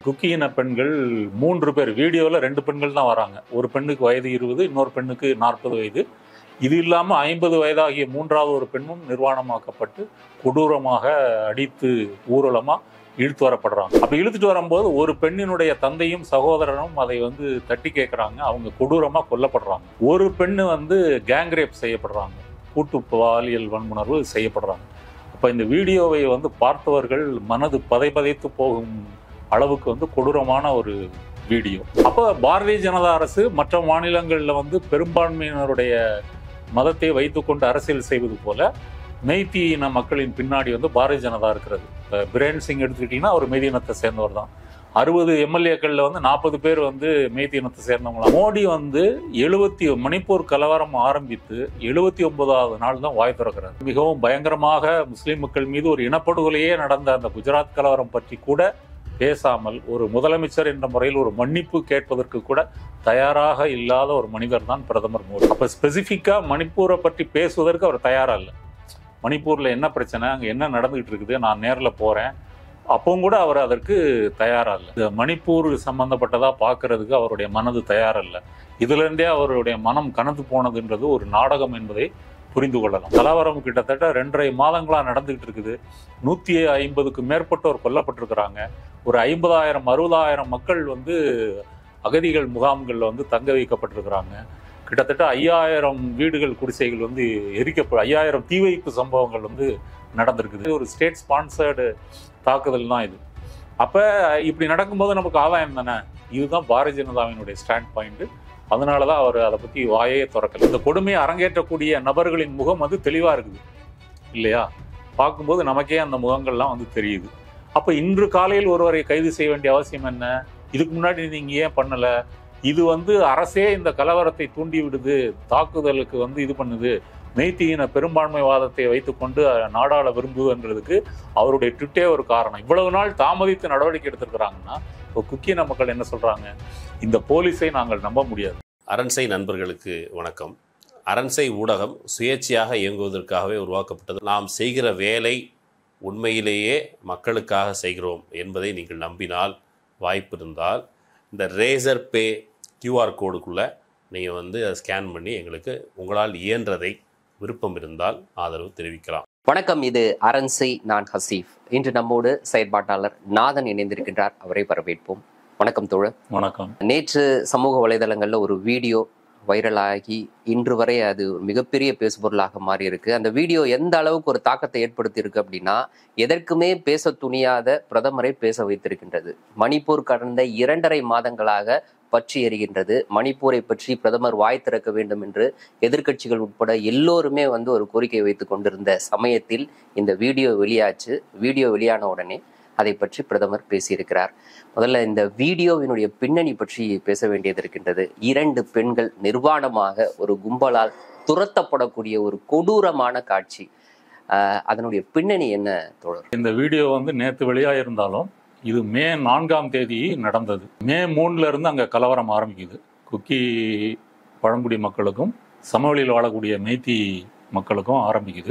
Cookie இன பெண்கள் மூன்று பேர் வீடியோவில் ரெண்டு பெண்கள் தான் வராங்க ஒரு பெண்ணுக்கு வயது இருபது இன்னொரு பெண்ணுக்கு நாற்பது வயது இது இல்லாமல் ஐம்பது வயதாகிய மூன்றாவது ஒரு பெண்ணும் நிர்வாணமாக்கப்பட்டு கொடூரமாக அடித்து ஊர்வலமாக இழுத்து வரப்படுறாங்க அப்படி இழுத்துட்டு வரும்போது ஒரு பெண்ணினுடைய தந்தையும் சகோதரனும் அதை வந்து தட்டி கேட்குறாங்க அவங்க கொடூரமாக கொல்லப்படுறாங்க ஒரு பெண்ணு வந்து கேங்ரேப் செய்யப்படுறாங்க கூட்டு பாலியல் வன்முணர்வு செய்யப்படுறாங்க அப்போ இந்த வீடியோவை வந்து பார்த்தவர்கள் மனது பதைபதைத்து போகும் அளவுக்கு வந்து கொடூரமான ஒரு வீடியோ அப்போ பாரதிய ஜனதா அரசு மற்ற மாநிலங்களில் வந்து பெரும்பான்மையினருடைய மதத்தை வைத்துக்கொண்டு அரசியல் செய்வது போல மெய்த்தி இன மக்களின் பின்னாடி வந்து பாரதிய ஜனதா இருக்கிறது இப்போ பிரேன் சிங் எடுத்துக்கிட்டிங்கன்னா அவர் மெய்தி இனத்தை சேர்ந்தவர் தான் அறுபது எம்எல்ஏக்களில் வந்து நாற்பது பேர் வந்து மெய்த்தி இனத்தை சேர்ந்தவங்களா மோடி வந்து எழுபத்தி மணிப்பூர் கலவரம் ஆரம்பித்து எழுபத்தி ஒன்பதாவது நாள் தான் வாய் திறக்கிறார் மிகவும் பயங்கரமாக முஸ்லிம் மக்கள் மீது ஒரு இனப்படுகொலையே நடந்த அந்த குஜராத் கலவரம் பற்றி கூட பேசாமல் ஒரு முதலமைச்சர் என்ற முறையில் ஒரு மன்னிப்பு கேட்பதற்கு கூட தயாராக இல்லாத ஒரு மனிதர் தான் பிரதமர் மோடி அப்போ ஸ்பெசிஃபிக்காக மணிப்பூரை பற்றி பேசுவதற்கு அவர் தயாராக இல்லை மணிப்பூரில் என்ன பிரச்சனை அங்கே என்ன நடந்துகிட்டு இருக்குது நான் நேரில் போகிறேன் அப்பவும் கூட அவர் அதற்கு தயாராக இல்லை இந்த மணிப்பூர் சம்பந்தப்பட்டதாக பார்க்கறதுக்கு அவருடைய மனது தயாராக இல்லை இதுலேருந்தே அவருடைய மனம் கனந்து போனதுன்றது ஒரு நாடகம் என்பதை புரிந்து கொள்ளலாம் கலவரம் கிட்டத்தட்ட ரெண்டரை மாதங்களாக நடந்துகிட்டு இருக்குது நூற்றி ஐம்பதுக்கு மேற்பட்டோர் கொல்லப்பட்டிருக்கிறாங்க ஒரு ஐம்பதாயிரம் அறுபதாயிரம் மக்கள் வந்து அகதிகள் முகாம்களில் வந்து தங்க வைக்கப்பட்டிருக்கிறாங்க கிட்டத்தட்ட ஐயாயிரம் வீடுகள் குடிசைகள் வந்து எரிக்கப்ப ஐயாயிரம் தீ வைப்பு சம்பவங்கள் வந்து நடந்திருக்குது ஒரு ஸ்டேட் ஸ்பான்சர்டு தாக்குதல் தான் இது அப்போ இப்படி நடக்கும்போது நமக்கு ஆதாயம் தானே இதுதான் பாரதிய ஜனதாவினுடைய ஸ்டாண்ட் பாயிண்ட் அதனால தான் அவர் அதை பற்றி வாயே திறக்கல இந்த கொடுமையை அரங்கேற்றக்கூடிய நபர்களின் முகம் வந்து தெளிவாக இருக்குது இல்லையா பார்க்கும்போது நமக்கே அந்த முகங்கள்லாம் வந்து தெரியுது அப்போ இன்று காலையில் ஒருவரை கைது செய்ய வேண்டிய அவசியம் என்ன இதுக்கு முன்னாடி நீங்கள் ஏன் பண்ணலை இது வந்து அரசே இந்த கலவரத்தை தூண்டி விடுது தாக்குதலுக்கு வந்து இது பண்ணுது மெய்த்தியின பெரும்பான்மைவாதத்தை வைத்துக்கொண்டு நாடாள விரும்புதுன்றதுக்கு அவருடைய ட்விட்டே ஒரு காரணம் இவ்வளவு நாள் தாமதித்து நடவடிக்கை எடுத்திருக்கிறாங்கன்னா இப்போ குக்கியின மக்கள் என்ன சொல்றாங்க இந்த போலீஸை நாங்கள் நம்ப முடியாது அரண்சை நண்பர்களுக்கு வணக்கம் அரண்சை ஊடகம் சுயேட்சையாக இயங்குவதற்காகவே உருவாக்கப்பட்டது நாம் செய்கிற வேலை உண்மையிலேயே மக்களுக்காக செய்கிறோம் என்பதை நீங்கள் நம்பினால் வாய்ப்பு இருந்தால் இந்த ரேசர் பே கியூஆர் கோடுக்குள்ளே நீங்கள் வந்து அதை ஸ்கேன் பண்ணி எங்களுக்கு உங்களால் இயன்றதை விருப்பம் இருந்தால் ஆதரவு தெரிவிக்கலாம் வணக்கம் இது அரண்சை நான் ஹசீஃப் இன்று நம்மோடு செயற்பாட்டாளர் நாதன் இணைந்திருக்கின்றார் அவரை வரவேற்போம் வணக்கம் தோழர் வணக்கம் நேற்று சமூக வலைதளங்களில் ஒரு வீடியோ வைரலாகி இன்று வரை அது ஒரு மிகப்பெரிய பேசுபொருளாக மாறி இருக்கு அந்த வீடியோ எந்த அளவுக்கு ஒரு தாக்கத்தை ஏற்படுத்தி இருக்கு அப்படின்னா எதற்குமே பேச துணியாத பிரதமரை பேச வைத்திருக்கின்றது மணிப்பூர் கடந்த இரண்டரை மாதங்களாக பற்றி எறிகின்றது மணிப்பூரை பற்றி பிரதமர் வாய் திறக்க வேண்டும் என்று எதிர்க்கட்சிகள் உட்பட எல்லோருமே வந்து ஒரு கோரிக்கை வைத்துக் கொண்டிருந்த சமயத்தில் இந்த வீடியோ வெளியாச்சு வீடியோ வெளியான உடனே அதை பற்றி பிரதமர் பேசியிருக்கிறார் முதல்ல இந்த வீடியோவினுடைய பின்னணி பற்றி பேச வேண்டியது இருக்கின்றது இரண்டு பெண்கள் நிர்வாணமாக ஒரு கும்பலால் துரத்தப்படக்கூடிய ஒரு கொடூரமான காட்சி ஆஹ் அதனுடைய பின்னணி என்ன தோழர் இந்த வீடியோ வந்து நேற்று வெளியாயிருந்தாலும் இது மே நான்காம் தேதி நடந்தது மே மூணுல இருந்து அங்கே கலவரம் ஆரம்பிக்குது குக்கி பழங்குடி மக்களுக்கும் சமவெளியில் வாழக்கூடிய மெய்த்தி மக்களுக்கும் ஆரம்பிக்குது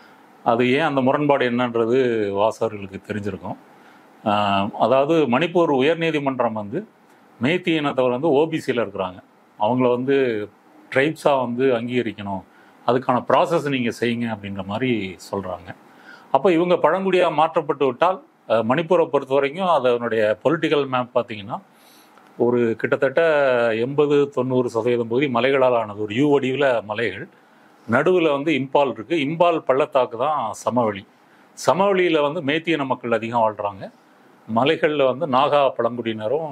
அது ஏன் அந்த முரண்பாடு என்னன்றது வாசகர்களுக்கு தெரிஞ்சிருக்கும் ஆஹ் அதாவது மணிப்பூர் உயர்நீதிமன்றம் வந்து மெய்த்தி இனத்தவர் வந்து ஓபிசியில் இருக்கிறாங்க அவங்கள வந்து ட்ரைப்ஸாக வந்து அங்கீகரிக்கணும் அதுக்கான ப்ராசஸ் நீங்கள் செய்யுங்க அப்படின்ற மாதிரி சொல்கிறாங்க அப்போ இவங்க பழங்குடியாக மாற்றப்பட்டு விட்டால் அஹ், மணிப்பூரை பொறுத்த வரைக்கும் அதனுடைய பொலிட்டிக்கல் மேப் பார்த்தீங்கன்னா ஒரு கிட்டத்தட்ட எண்பது தொண்ணூறு சதவீதம் பகுதி மலைகளால் ஆனது ஒரு யூ வடிவில் மலைகள் நடுவில் வந்து இம்பால் இருக்குது இம்பால் பள்ளத்தாக்கு தான் சமவெளி சமவெளியில் வந்து மேத்தியன மக்கள் அதிகம் வாழ்கிறாங்க மலைகளில் வந்து நாகா பழங்குடியினரும்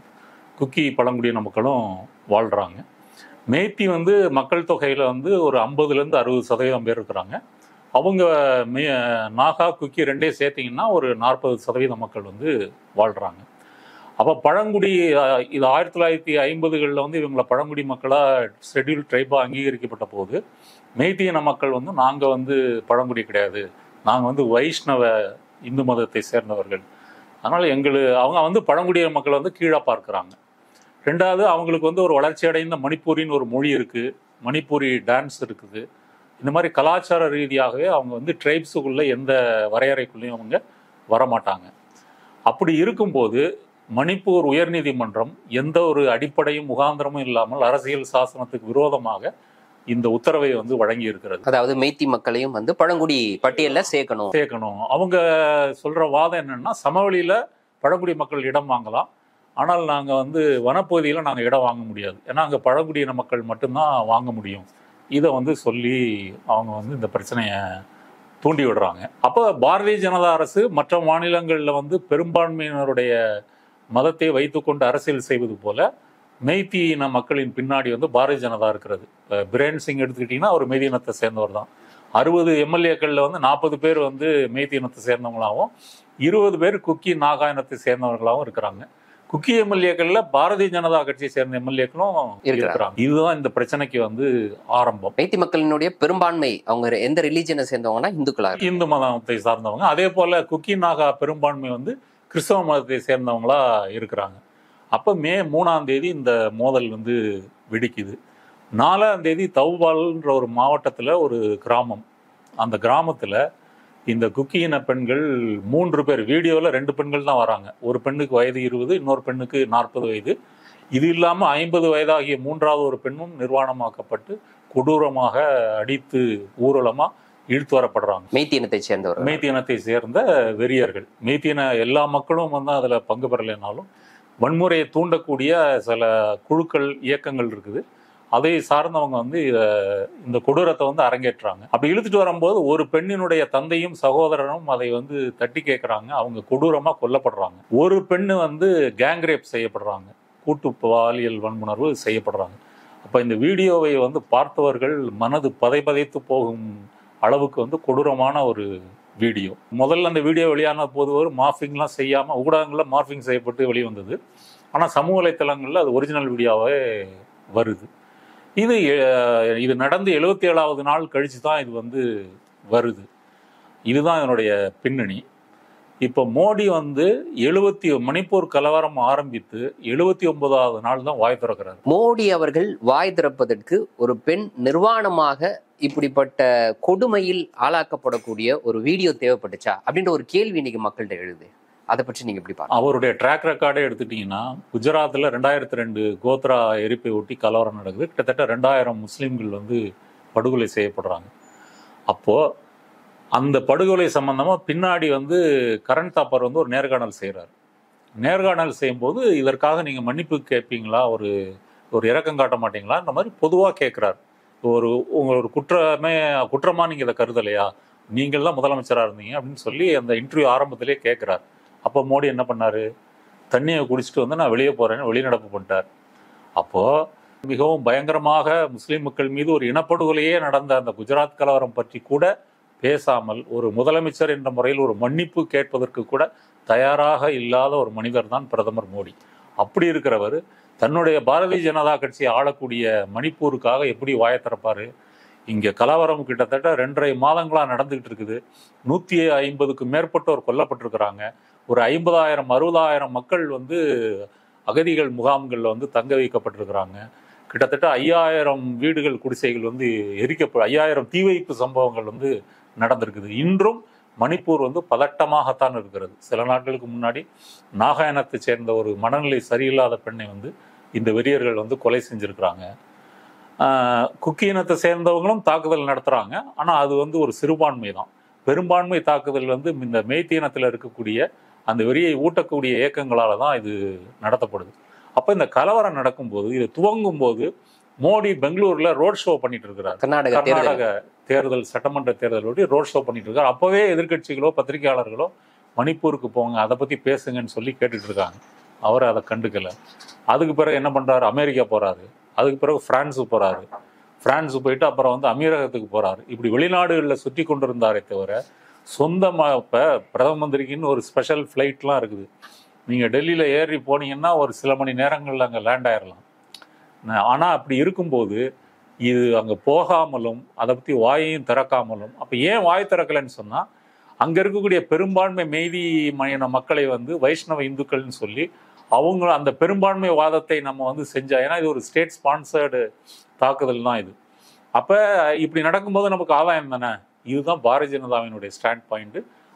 குக்கி பழங்குடியின மக்களும் வாழ்கிறாங்க மேத்தி வந்து மக்கள் தொகையில் வந்து ஒரு ஐம்பதுலேருந்து அறுபது சதவீதம் பேர் இருக்கிறாங்க அவங்க மே நாகா குக்கி ரெண்டே சேர்த்திங்கன்னா ஒரு நாற்பது சதவீத மக்கள் வந்து வாழ்கிறாங்க அப்போ பழங்குடி அஹ், இது ஆயிரத்தி தொள்ளாயிரத்தி ஐம்பதுகளில் வந்து இவங்களை பழங்குடி மக்களாக ஷெட்யூல் ட்ரைபாக அங்கீகரிக்கப்பட்ட போது மெய்த்தியின மக்கள் வந்து நாங்கள் வந்து பழங்குடி கிடையாது நாங்கள் வந்து வைஷ்ணவ இந்து மதத்தை சேர்ந்தவர்கள் அதனால் எங்களு அவங்க வந்து பழங்குடிய மக்கள் வந்து கீழே பார்க்குறாங்க ரெண்டாவது அவங்களுக்கு வந்து ஒரு வளர்ச்சி அடைந்த மணிப்பூரின்னு ஒரு மொழி இருக்குது மணிப்பூரி டான்ஸ் இருக்குது இந்த மாதிரி கலாச்சார ரீதியாகவே அவங்க வந்து ட்ரைப்ஸுக்குள்ளே எந்த வரையறைக்குள்ளேயும் அவங்க வரமாட்டாங்க அப்படி இருக்கும்போது மணிப்பூர் உயர்நீதிமன்றம் எந்த ஒரு அடிப்படையும் முகாந்திரமும் இல்லாமல் அரசியல் சாசனத்துக்கு விரோதமாக இந்த உத்தரவை வந்து வழங்கி இருக்கிறது அதாவது மெய்த்தி மக்களையும் வந்து பழங்குடி பட்டியல்ல சேர்க்கணும் சேர்க்கணும் அவங்க சொல்ற வாதம் என்னன்னா சமவெளியில பழங்குடி மக்கள் இடம் வாங்கலாம் ஆனால் நாங்கள் வந்து வனப்பகுதியில் நாங்கள் இடம் வாங்க முடியாது ஏன்னா அங்கே பழங்குடியின மக்கள் மட்டும்தான் வாங்க முடியும் இதை வந்து சொல்லி அவங்க வந்து இந்த பிரச்சனையை தூண்டி விடுறாங்க அப்போ பாரதிய ஜனதா அரசு மற்ற மாநிலங்களில் வந்து பெரும்பான்மையினருடைய மதத்தை வைத்துக்கொண்டு அரசியல் செய்வது போல மெய்த்தி இன மக்களின் பின்னாடி வந்து பாரதிய ஜனதா இருக்கிறது இப்போ பிரேன் சிங் எடுத்துக்கிட்டிங்கன்னா அவர் மெய்தி இனத்தை சேர்ந்தவர் தான் அறுபது எம்எல்ஏக்களில் வந்து நாற்பது பேர் வந்து மெய்த்தி இனத்தை சேர்ந்தவங்களாகவும் இருபது பேர் குக்கி நாகா இனத்தை சேர்ந்தவர்களாகவும் இருக்கிறாங்க குக்கி எம்எல்ஏக்கள்ல பாரதிய ஜனதா கட்சியை சேர்ந்த எம்எல்ஏக்களும் இருக்கிறாங்க. இருக்கிறாங்க இதுதான் இந்த பிரச்சனைக்கு வந்து ஆரம்பம் மெய்த்தி மக்களினுடைய பெரும்பான்மை அவங்க எந்த ரிலீஜனை சேர்ந்தவங்கன்னா இந்துக்களா இருக்காங்க. இந்து மதத்தை சார்ந்தவங்க அதே போல குக்கி நாகா பெரும்பான்மை வந்து கிறிஸ்தவ மதத்தை சேர்ந்தவங்களா இருக்கிறாங்க அப்போ மே மூணாம் தேதி இந்த மோதல் வந்து வெடிக்குது நாலாம் தேதி தௌபால்ன்ற ஒரு மாவட்டத்தில் ஒரு கிராமம் அந்த கிராமத்தில் இந்த குக்கி இன பெண்கள் மூன்று பேர் வீடியோவில் ரெண்டு பெண்கள் தான் வராங்க ஒரு பெண்ணுக்கு வயது இருபது இன்னொரு பெண்ணுக்கு நாற்பது வயது இது இல்லாமல் ஐம்பது வயதாகிய மூன்றாவது ஒரு பெண்ணும் நிர்வாணமாக்கப்பட்டு கொடூரமாக அடித்து ஊர்வலமாக இழுத்து வரப்படுறாங்க மெய்த்தி இனத்தை சேர்ந்தவர் மெய்த்தி இனத்தை சேர்ந்த வெறியர்கள் மெய்த்தி இன எல்லா மக்களும் வந்து அதில் பங்கு பெறலைனாலும் வன்முறையை தூண்டக்கூடிய சில குழுக்கள் இயக்கங்கள் இருக்குது அதை சார்ந்தவங்க வந்து இத- இந்த கொடூரத்தை வந்து அரங்கேற்றுறாங்க அப்படி இழுத்துட்டு வரும்போது ஒரு பெண்ணினுடைய தந்தையும் சகோதரனும் அதை வந்து தட்டி கேட்குறாங்க அவங்க கொடூரமாக கொல்லப்படுறாங்க ஒரு பெண்ணு வந்து கேங்ரேப் செய்யப்படுறாங்க கூட்டு பாலியல் வன்புணர்வு செய்யப்படுறாங்க அப்போ இந்த வீடியோவை வந்து பார்த்தவர்கள் மனது பதைபதைத்து போகும் அளவுக்கு வந்து கொடூரமான ஒரு வீடியோ முதல்ல அந்த வீடியோ வெளியான போது ஒரு மார்ஃபிங்லாம் செய்யாமல் ஊடகங்களில் மார்ஃபிங் செய்யப்பட்டு வெளிவந்தது ஆனால் சமூக வலைத்தளங்களில் அது ஒரிஜினல் வீடியோவே வருது இது அஹ், இது நடந்து எழுபத்தி ஏழாவது நாள் கழிச்சு தான் இது வந்து வருது இதுதான் இதனுடைய பின்னணி இப்போ மோடி வந்து எழுபத்தி மணிப்பூர் கலவரம் ஆரம்பித்து எழுபத்தி ஒன்பதாவது நாள் தான் வாய் திறக்கிறாரு மோடி அவர்கள் வாய் திறப்பதற்கு ஒரு பெண் நிர்வாணமாக இப்படிப்பட்ட கொடுமையில் ஆளாக்கப்படக்கூடிய ஒரு வீடியோ தேவைப்பட்டுச்சா அப்படின்ற ஒரு கேள்வி இன்னைக்கு மக்கள்கிட்ட எழுது அதை பற்றி நீங்க எப்படி பாருங்க அவருடைய ட்ராக் ரெக்கார்டே எடுத்துட்டீங்கன்னா குஜராத்தில் ரெண்டாயிரத்தி ரெண்டு கோத்ரா எரிப்பை ஒட்டி கலவரம் நடக்குது கிட்டத்தட்ட ரெண்டாயிரம் முஸ்லீம்கள் வந்து படுகொலை செய்யப்படுறாங்க அப்போது அந்த படுகொலை சம்பந்தமாக பின்னாடி வந்து கரண் தாப்பர் வந்து ஒரு நேர்காணல் செய்கிறார் நேர்காணல் செய்யும்போது இதற்காக நீங்கள் மன்னிப்பு கேட்பீங்களா ஒரு ஒரு இரக்கம் காட்ட மாட்டீங்களா இந்த மாதிரி பொதுவாக கேட்குறாரு ஒரு உங்கள் ஒரு குற்றமே குற்றமாக நீங்கள் இதை கருதலையா நீங்கள் தான் முதலமைச்சராக இருந்தீங்க அப்படின்னு சொல்லி அந்த இன்டர்வியூ ஆரம்பத்திலே கேட்குறாரு அப்போ மோடி என்ன பண்ணாரு தண்ணியை குடிச்சிட்டு வந்து நான் வெளியே போறேன்னு வெளிநடப்பு பண்ணிட்டார் அப்போ மிகவும் பயங்கரமாக முஸ்லிம் மக்கள் மீது ஒரு இனப்படுகொலையே நடந்த அந்த குஜராத் கலவரம் பற்றி கூட பேசாமல் ஒரு முதலமைச்சர் என்ற முறையில் ஒரு மன்னிப்பு கேட்பதற்கு கூட தயாராக இல்லாத ஒரு மனிதர் தான் பிரதமர் மோடி அப்படி இருக்கிறவர் தன்னுடைய பாரதிய ஜனதா கட்சியை ஆளக்கூடிய மணிப்பூருக்காக எப்படி வாயை திறப்பாரு இங்கே கலவரம் கிட்டத்தட்ட ரெண்டரை மாதங்களாக நடந்துகிட்டு இருக்குது நூற்றி ஐம்பதுக்கு மேற்பட்டோர் கொல்லப்பட்டிருக்கிறாங்க ஒரு ஐம்பதாயிரம் அறுபதாயிரம் மக்கள் வந்து அகதிகள் முகாம்களில் வந்து தங்க வைக்கப்பட்டிருக்கிறாங்க கிட்டத்தட்ட ஐயாயிரம் வீடுகள் குடிசைகள் வந்து எரிக்கப்ப ஐயாயிரம் தீ வைப்பு சம்பவங்கள் வந்து நடந்திருக்குது இன்றும் மணிப்பூர் வந்து பதட்டமாகத்தான் இருக்கிறது சில நாட்களுக்கு முன்னாடி நாகாயனத்தை சேர்ந்த ஒரு மனநிலை சரியில்லாத பெண்ணை வந்து இந்த வெறியர்கள் வந்து கொலை செஞ்சிருக்கிறாங்க ஆஹ் குக்கி இனத்தை சேர்ந்தவங்களும் தாக்குதல் நடத்துகிறாங்க ஆனால் அது வந்து ஒரு சிறுபான்மை தான் பெரும்பான்மை தாக்குதல் வந்து இந்த மெய்த்தி இனத்தில் இருக்கக்கூடிய அந்த வெறியை ஊட்டக்கூடிய இயக்கங்களால தான் இது நடத்தப்படுது அப்போ இந்த கலவரம் நடக்கும்போது இது துவங்கும் போது மோடி பெங்களூர்ல ரோட் ஷோ பண்ணிட்டு இருக்கிறார் கர்நாடக தேர்தல் கர்நாடக தேர்தல் சட்டமன்ற தேர்தல் ஒட்டி ரோட் ஷோ பண்ணிட்டு இருக்காரு அப்பவே எதிர்க்கட்சிகளோ பத்திரிகையாளர்களோ மணிப்பூருக்கு போங்க அதை பத்தி பேசுங்கன்னு சொல்லி கேட்டுட்டு இருக்காங்க அவர் அதை கண்டுக்கல அதுக்கு பிறகு என்ன பண்றாரு அமெரிக்கா போறாரு அதுக்கு பிறகு பிரான்ஸ் போறாரு பிரான்ஸ் போயிட்டு அப்புறம் வந்து அமீரகத்துக்கு போறாரு இப்படி வெளிநாடுகளில் சுற்றி கொண்டிருந்தாரே தவிர சொந்தமாக இப்போ பிரதம மந்திரிக்குன்னு ஒரு ஸ்பெஷல் ஃப்ளைட்லாம் இருக்குது நீங்கள் டெல்லியில் ஏறி போனீங்கன்னா ஒரு சில மணி நேரங்களில் அங்கே லேண்ட் ஆயிடலாம் ஆனால் அப்படி இருக்கும்போது இது அங்கே போகாமலும் அதை பற்றி வாயையும் திறக்காமலும் அப்போ ஏன் வாய் திறக்கலைன்னு சொன்னால் அங்கே இருக்கக்கூடிய பெரும்பான்மை மெய்தி மனித மக்களை வந்து வைஷ்ணவ இந்துக்கள்னு சொல்லி அவங்க அந்த பெரும்பான்மை வாதத்தை நம்ம வந்து செஞ்சா ஏன்னா இது ஒரு ஸ்டேட் ஸ்பான்சர்டு தாக்குதல் தான் இது அப்போ இப்படி நடக்கும்போது நமக்கு ஆதாயம் தானே இதுதான் பாரதிய ஜனதாவினுடைய ஸ்டாண்ட் பாயிண்ட்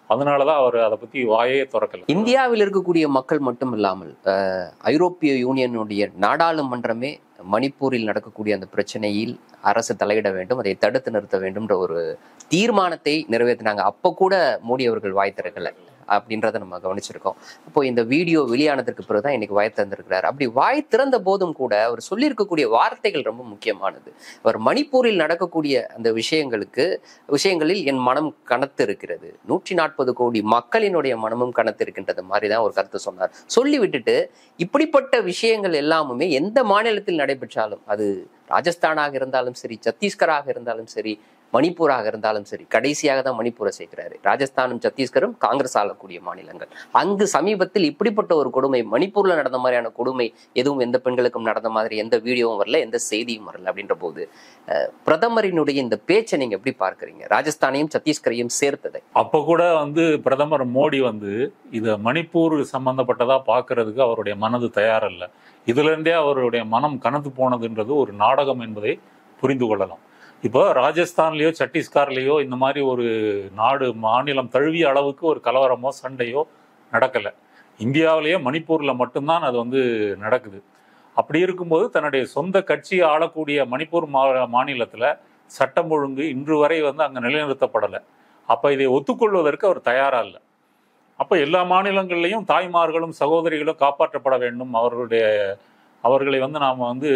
அதனாலதான் அவர் அதை பத்தி வாயே திறக்கல இந்தியாவில் இருக்கக்கூடிய மக்கள் மட்டும் இல்லாமல் அஹ், ஐரோப்பிய யூனியனுடைய நாடாளுமன்றமே மணிப்பூரில் நடக்கக்கூடிய அந்த பிரச்சனையில் அரசு தலையிட வேண்டும் அதை தடுத்து நிறுத்த வேண்டும்ன்ற ஒரு தீர்மானத்தை நிறைவேற்றினாங்க அப்ப கூட மோடி அவர்கள் வாய் திறக்கல அப்படின்றத நம்ம கவனிச்சிருக்கோம் அப்போ இந்த வீடியோ வெளியானதற்கு பிறகுதான் இன்னைக்கு வாய் திறந்திருக்கிறார் அப்படி வாய் திறந்த போதும் கூட அவர் சொல்லியிருக்கக்கூடிய வார்த்தைகள் ரொம்ப முக்கியமானது அவர் மணிப்பூரில் நடக்கக்கூடிய அந்த விஷயங்களுக்கு விஷயங்களில் என் மனம் கனத்து இருக்கிறது நூற்றி நாற்பது கோடி மக்களினுடைய மனமும் கனத்து இருக்கின்றது மாதிரி தான் ஒரு கருத்து சொன்னார் சொல்லி விட்டுட்டு இப்படிப்பட்ட விஷயங்கள் எல்லாமுமே எந்த மாநிலத்தில் நடைபெற்றாலும் அது ராஜஸ்தானாக இருந்தாலும் சரி சத்தீஸ்கராக இருந்தாலும் சரி மணிப்பூராக இருந்தாலும் சரி கடைசியாக தான் மணிப்பூரை சேர்க்கிறாரு ராஜஸ்தானும் சத்தீஸ்கரும் காங்கிரஸ் ஆளக்கூடிய மாநிலங்கள் அங்கு சமீபத்தில் இப்படிப்பட்ட ஒரு கொடுமை மணிப்பூர்ல நடந்த மாதிரியான கொடுமை எதுவும் எந்த பெண்களுக்கும் நடந்த மாதிரி எந்த வீடியோவும் வரல எந்த செய்தியும் வரல அப்படின்ற போது அஹ், பிரதமரினுடைய இந்த பேச்சை நீங்க எப்படி பார்க்கறீங்க ராஜஸ்தானையும் சத்தீஸ்கரையும் சேர்த்ததை அப்ப கூட வந்து பிரதமர் மோடி வந்து இத மணிப்பூர் சம்பந்தப்பட்டதா பார்க்கிறதுக்கு அவருடைய மனது தயாரல்ல இதுல இருந்தே அவருடைய மனம் கனத்து போனதுன்றது ஒரு நாடகம் என்பதை புரிந்து கொள்ளலாம் இப்போ ராஜஸ்தான்லயோ சத்தீஸ்கர்லயோ இந்த மாதிரி ஒரு நாடு மாநிலம் தழுவிய அளவுக்கு ஒரு கலவரமோ சண்டையோ நடக்கல இந்தியாவிலேயே மணிப்பூர்ல மட்டும்தான் அது வந்து நடக்குது அப்படி இருக்கும்போது தன்னுடைய சொந்த கட்சியை ஆளக்கூடிய மணிப்பூர் மா மாநிலத்துல சட்டம் ஒழுங்கு இன்று வரை வந்து அங்க நிலைநிறுத்தப்படலை அப்ப இதை ஒத்துக்கொள்வதற்கு அவர் தயாரா இல்லை அப்ப எல்லா மாநிலங்கள்லையும் தாய்மார்களும் சகோதரிகளும் காப்பாற்றப்பட வேண்டும் அவர்களுடைய அவர்களை வந்து நாம் வந்து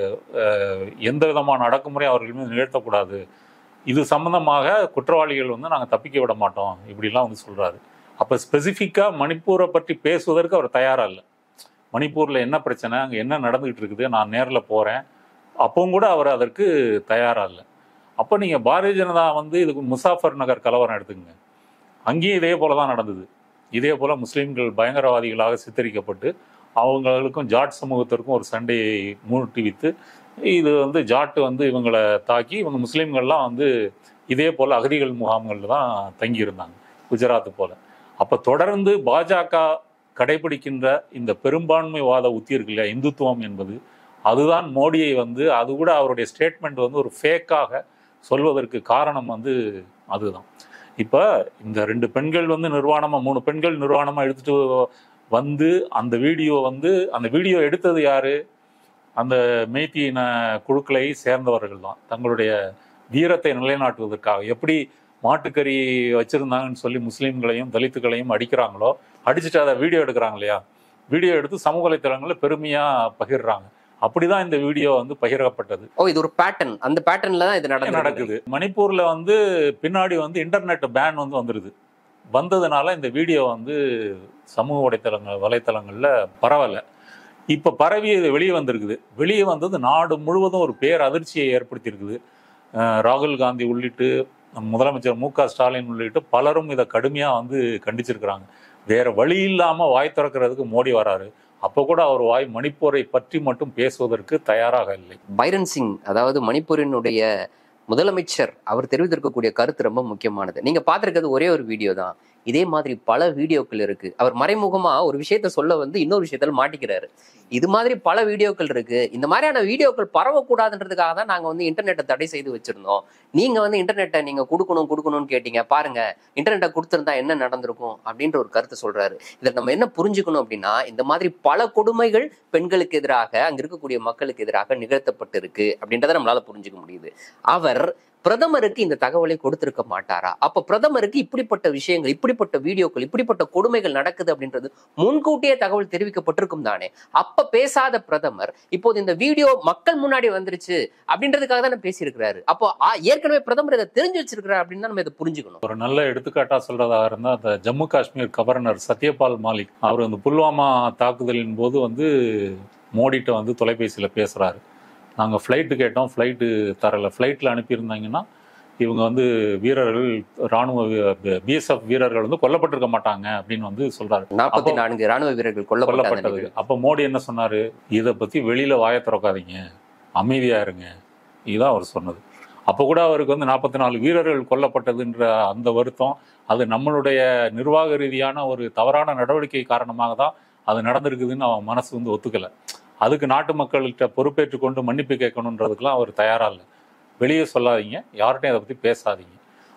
அஹ், எந்த விதமான அடக்குமுறை அவர்கள் மீது நிகழ்த்தக்கூடாது இது சம்பந்தமாக குற்றவாளிகள் வந்து நாங்கள் தப்பிக்க விட மாட்டோம் இப்படிலாம் வந்து சொல்றாரு அப்போ ஸ்பெசிஃபிக்காக மணிப்பூரை பற்றி பேசுவதற்கு அவர் தயாரா இல்லை மணிப்பூரில் என்ன பிரச்சனை அங்கே என்ன நடந்துகிட்டு இருக்குது நான் நேரில் போகிறேன் அப்பவும் கூட அவர் அதற்கு தயாரா இல்லை அப்போ நீங்கள் பாரதிய ஜனதா வந்து இதுக்கு முசாஃபர் நகர் கலவரம் எடுத்துக்கங்க அங்கேயும் இதே போல தான் நடந்தது இதே போல முஸ்லீம்கள் பயங்கரவாதிகளாக சித்தரிக்கப்பட்டு அவங்களுக்கும் ஜாட் சமூகத்திற்கும் ஒரு சண்டையை மூட்டிவித்து இது வந்து ஜாட்டு வந்து இவங்களை தாக்கி இவங்க முஸ்லீம்கள்லாம் வந்து இதே போல அகதிகள் முகாம்களில் தான் தங்கியிருந்தாங்க குஜராத் போல அப்போ தொடர்ந்து பாஜக கடைபிடிக்கின்ற இந்த பெரும்பான்மைவாத உத்தி இருக்கு இல்லையா இந்துத்துவம் என்பது அதுதான் மோடியை வந்து அது கூட அவருடைய ஸ்டேட்மெண்ட் வந்து ஒரு ஃபேக்காக சொல்வதற்கு காரணம் வந்து அதுதான் இப்போ இந்த ரெண்டு பெண்கள் வந்து நிர்வாணமாக மூணு பெண்கள் நிர்வாணமாக எடுத்துட்டு வந்து அந்த வீடியோ வந்து அந்த வீடியோ எடுத்தது யாரு அந்த மெய்த்தி இன குழுக்களை சேர்ந்தவர்கள் தான் தங்களுடைய வீரத்தை நிலைநாட்டுவதற்காக எப்படி மாட்டுக்கறி வச்சிருந்தாங்கன்னு சொல்லி முஸ்லீம்களையும் தலித்துகளையும் அடிக்கிறாங்களோ அடிச்சுட்டு அதை வீடியோ எடுக்கிறாங்க இல்லையா வீடியோ எடுத்து சமூக வலைத்தளங்களில் பெருமையாக பகிர்றாங்க அப்படிதான் இந்த வீடியோ வந்து பகிரப்பட்டது ஓ இது ஒரு பேட்டர்ன் அந்த பேட்டர்ன்ல தான் இது நடக்குது நடக்குது மணிப்பூர்ல வந்து பின்னாடி வந்து இன்டர்நெட் பேன் வந்து வந்துருது வந்ததுனால இந்த வீடியோ வந்து சமூக வலைத்தளங்கள் வலைத்தளங்கள்ல பரவல இப்ப பரவி இது வெளியே வந்திருக்குது வெளியே வந்தது நாடு முழுவதும் ஒரு பேர் அதிர்ச்சியை ஏற்படுத்தியிருக்குது அஹ் ராகுல் காந்தி உள்ளிட்டு முதலமைச்சர் மு க ஸ்டாலின் உள்ளிட்டு பலரும் இதை கடுமையா வந்து கண்டிச்சிருக்கிறாங்க வேற வழி இல்லாம வாய் திறக்கிறதுக்கு மோடி வராரு அப்போ கூட அவர் வாய் மணிப்பூரை பற்றி மட்டும் பேசுவதற்கு தயாராக இல்லை பைரன் சிங் அதாவது மணிப்பூரினுடைய முதலமைச்சர் அவர் தெரிவித்திருக்கக்கூடிய கருத்து ரொம்ப முக்கியமானது நீங்க பார்த்திருக்கிறது ஒரே ஒரு வீடியோ தான் இதே மாதிரி பல வீடியோக்கள் இருக்கு அவர் மறைமுகமா ஒரு விஷயத்த சொல்ல வந்து இன்னொரு விஷயத்துல மாட்டிக்கிறாரு இது மாதிரி பல வீடியோக்கள் இருக்கு இந்த மாதிரியான வீடியோக்கள் பரவக்கூடாதுன்றதுக்காக தான் நாங்க வந்து இன்டர்நெட்டை தடை செய்து வச்சிருந்தோம் நீங்க வந்து இன்டர்நெட்டை நீங்க கொடுக்கணும் கொடுக்கணும்னு கேட்டீங்க பாருங்க இன்டர்நெட்டை கொடுத்திருந்தா என்ன நடந்திருக்கும் அப்படின்ற ஒரு கருத்து சொல்றாரு இதை நம்ம என்ன புரிஞ்சுக்கணும் அப்படின்னா இந்த மாதிரி பல கொடுமைகள் பெண்களுக்கு எதிராக அங்க இருக்கக்கூடிய மக்களுக்கு எதிராக நிகழ்த்தப்பட்டு இருக்கு அப்படின்றத நம்மளால புரிஞ்சுக்க முடியுது அவர் பிரதமருக்கு இந்த தகவலை கொடுத்திருக்க மாட்டாரா அப்ப பிரதமருக்கு இப்படிப்பட்ட விஷயங்கள் இப்படிப்பட்ட வீடியோக்கள் இப்படிப்பட்ட கொடுமைகள் நடக்குது அப்படின்றது முன்கூட்டியே தகவல் தெரிவிக்கப்பட்டிருக்கும் தானே அப்ப பேசாத பிரதமர் இப்போது இந்த வீடியோ மக்கள் முன்னாடி வந்துருச்சு அப்படின்றதுக்காக தானே பேசியிருக்கிறாரு அப்போ ஆ, ஏற்கனவே பிரதமர் இதை தெரிஞ்சு வச்சிருக்கிறார் அப்படின்னு தான் நம்ம இதை புரிஞ்சுக்கணும் ஒரு நல்ல எடுத்துக்காட்டா சொல்றதா இருந்தா அந்த ஜம்மு காஷ்மீர் கவர்னர் சத்யபால் மாலிக் அவர் அந்த புல்வாமா தாக்குதலின் போது வந்து மோடிட்ட வந்து தொலைபேசியில பேசுறாரு நாங்க ஃப்ளைட்டு கேட்டோம் ஃப்ளைட்டு தரல ஃப்ளைட்ல அனுப்பியிருந்தாங்கன்னா இவங்க வந்து வீரர்கள் ராணுவ பிஎஸ்எஃப் வீரர்கள் வந்து கொல்லப்பட்டிருக்க மாட்டாங்க அப்படின்னு வந்து சொல்றாரு நாற்பத்தி அப்போ- நான்கு ராணுவ வீரர்கள் கொல்லப்பட்ட அந்த கொல்லப்பட்டது நிகழ்வு. அப்ப மோடி என்ன சொன்னாரு இதை பத்தி வெளியில வாயை திறக்காதீங்க அமைதியா இருங்க இதுதான் அவர் சொன்னது அப்ப கூட அவருக்கு வந்து நாற்பத்தி நாலு வீரர்கள் கொல்லப்பட்டதுன்ற அந்த வருத்தம் அது நம்மளுடைய நிர்வாக ரீதியான ஒரு தவறான நடவடிக்கை காரணமாக தான் அது நடந்திருக்குதுன்னு அவன் மனசு வந்து ஒத்துக்கல அதுக்கு நாட்டு மக்கள்கிட்ட பொறுப்பேற்று கொண்டு மன்னிப்பு கேட்கணுன்றதுக்கெல்லாம் அவர் தயாரா இல்லை வெளியே சொல்லாதீங்க யார்கிட்டையும் அதை பத்தி பேசாதீங்க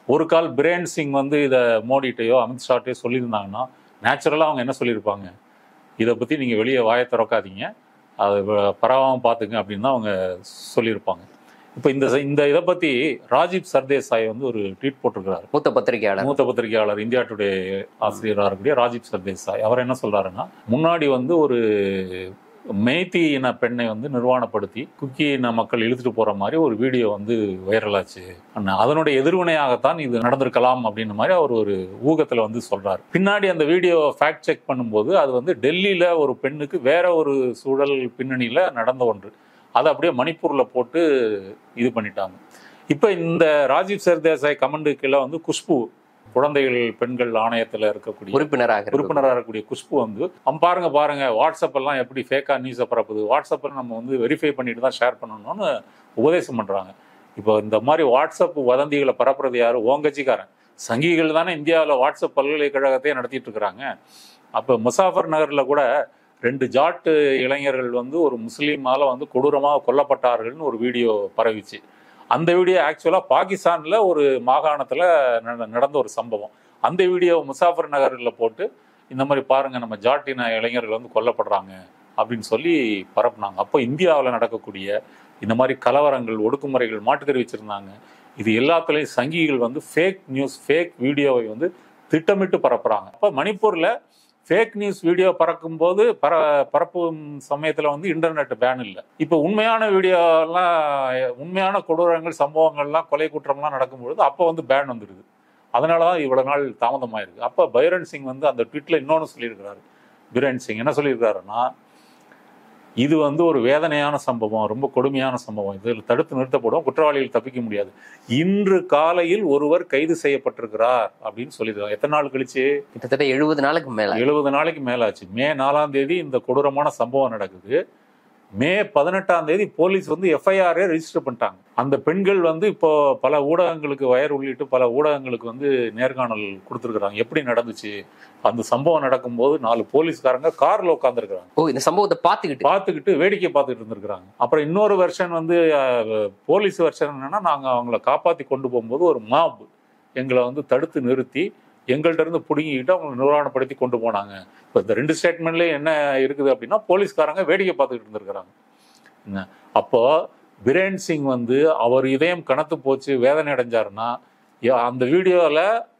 ஒரு கால் பிரேன் சிங் வந்து இதை மோடிட்டையோ அமித்ஷாட்டையோ சொல்லியிருந்தாங்கன்னா நேச்சுரலாக அவங்க என்ன சொல்லியிருப்பாங்க இதை பற்றி நீங்கள் வெளியே வாயை திறக்காதீங்க அதை பரவாமல் பார்த்துங்க அப்படின்னு தான் அவங்க சொல்லியிருப்பாங்க இப்போ இந்த இந்த இதை பற்றி ராஜீவ் சர்தேசாய் வந்து ஒரு ட்வீட் போட்டிருக்கிறாரு மூத்த பத்திரிகையாளர் மூத்த பத்திரிகையாளர் இந்தியா டுடே ஆசிரியராக இருக்கக்கூடிய ராஜீவ் சர்தேசாய் அவர் என்ன சொல்றாருன்னா முன்னாடி வந்து ஒரு மேய்த்தி இன பெண்ணை வந்து நிர்வாணப்படுத்தி குக்கி இன மக்கள் இழுத்துட்டு போற மாதிரி ஒரு வீடியோ வந்து வைரலாச்சு அண்ணா, அதனுடைய எதிர்வினையாகத்தான் இது நடந்திருக்கலாம் அப்படின்ற மாதிரி அவர் ஒரு ஊகத்துல வந்து சொல்றாரு பின்னாடி அந்த வீடியோ ஃபேக்ட் செக் பண்ணும்போது அது வந்து டெல்லியில ஒரு பெண்ணுக்கு வேற ஒரு சூழல் பின்னணியில நடந்த ஒன்று அதை அப்படியே மணிப்பூர்ல போட்டு இது பண்ணிட்டாங்க இப்போ இந்த ராஜீவ் சர்தேசாய் கமெண்டுக்குள்ள வந்து குஷ்பு குழந்தைகள் பெண்கள் ஆணையத்தில் இருக்கக்கூடிய உறுப்பினராக இருக்கு. உறுப்பினராக இருக்கக்கூடிய குஷ்பு வந்து அம் பாருங்க பாருங்க வாட்ஸ்அப் எல்லாம் எப்படி ஃபேக்கா நியூஸை பரப்புது வாட்ஸ்அப்பில் நம்ம வந்து வெரிஃபை பண்ணிட்டு தான் ஷேர் பண்ணணும்னு உபதேசம் பண்றாங்க இப்போ இந்த மாதிரி வாட்ஸ்அப் வதந்திகளை பரப்புறது யாரு ஓங்கச்சிக்காரன் சங்கிகள் தானே இந்தியாவில் வாட்ஸ்அப் பல்கலைக்கழகத்தையே நடத்திட்டு இருக்கிறாங்க அப்போ முசாஃபர் நகரில் கூட ரெண்டு ஜாட்டு இளைஞர்கள் வந்து ஒரு முஸ்லீமால வந்து கொடூரமாக கொல்லப்பட்டார்கள்னு ஒரு வீடியோ பரவிச்சு அந்த வீடியோ ஆக்சுவலாக பாகிஸ்தானில் ஒரு மாகாணத்தில் நடந்த ஒரு சம்பவம் அந்த வீடியோ முசாஃபர் நகரில் போட்டு இந்த மாதிரி பாருங்க நம்ம ஜாட்டின இளைஞர்கள் வந்து கொல்லப்படுறாங்க அப்படின்னு சொல்லி பரப்புனாங்க அப்போ இந்தியாவில் நடக்கக்கூடிய இந்த மாதிரி கலவரங்கள் ஒடுக்குமுறைகள் மாட்டு தெரிவிச்சிருந்தாங்க இது எல்லாத்துலேயும் சங்கிகள் வந்து ஃபேக் நியூஸ் ஃபேக் வீடியோவை வந்து திட்டமிட்டு பரப்புறாங்க அப்போ மணிப்பூரில் ஃபேக் நியூஸ் வீடியோ பறக்கும்போது பர பரப்பும் சமயத்தில் வந்து இன்டர்நெட் பேன் இல்லை இப்போ உண்மையான வீடியோலாம் உண்மையான கொடூரங்கள் சம்பவங்கள்லாம் கொலை குற்றம்லாம் நடக்கும்பொழுது அப்போ வந்து பேன் வந்துடுது அதனால தான் இவ்வளோ நாள் தாமதமாயிருக்கு அப்போ பைரன் சிங் வந்து அந்த ட்வீட்டில் இன்னொன்று சொல்லியிருக்கிறாரு பீரன் சிங் என்ன சொல்லியிருக்காருன்னா இது வந்து ஒரு வேதனையான சம்பவம் ரொம்ப கொடுமையான சம்பவம் இதில் தடுத்து நிறுத்தப்படும் குற்றவாளிகள் தப்பிக்க முடியாது இன்று காலையில் ஒருவர் கைது செய்யப்பட்டிருக்கிறார் அப்படின்னு சொல்லியிருக்காங்க எத்தனை நாள் கழிச்சு கிட்டத்தட்ட எழுபது நாளுக்கு மேல எழுபது நாளைக்கு மேலாச்சு மே நாலாம் தேதி இந்த கொடூரமான சம்பவம் நடக்குது மே பதினெட்டாம் தேதி போலீஸ் வந்து எஃப்ஐஆரே ரெஜிஸ்டர் பண்ணிட்டாங்க அந்த பெண்கள் வந்து இப்போ பல ஊடகங்களுக்கு வயர் உள்ளிட்டு பல ஊடகங்களுக்கு வந்து நேர்காணல் கொடுத்துருக்குறாங்க எப்படி நடந்துச்சு அந்த சம்பவம் நடக்கும்போது நாலு போலீஸ்காரங்க கார்ல உட்காந்துருக்குறாங்க ஓ இந்த சம்பவத்தை பாத்துக்கிட்டு பார்த்துக்கிட்டு வேடிக்கை பார்த்துக்கிட்டு இருந்திருக்கிறாங்க அப்புறம் இன்னொரு வெர்ஷன் வந்து அஹ், போலீஸ் வெர்ஷன் என்னன்னா நாங்க அவங்கள காப்பாத்தி கொண்டு போகும்போது ஒரு மாப் எங்களை வந்து தடுத்து நிறுத்தி எங்கள்கிட்ட இருந்து பிடுங்கிக்கிட்டு அவங்களை நிர்வாணப்படுத்தி கொண்டு போனாங்க இப்போ இந்த ரெண்டு ஸ்டேட்மெண்ட்லேயும் என்ன இருக்குது அப்படின்னா போலீஸ்காரங்க வேடிக்கை பார்த்துக்கிட்டு இருந்திருக்கிறாங்க என்ன அப்போ பிரேன் சிங் வந்து அவர் இதயம் கனத்து போச்சு வேதனை அடைஞ்சாருன்னா யா- அந்த வீடியோவில்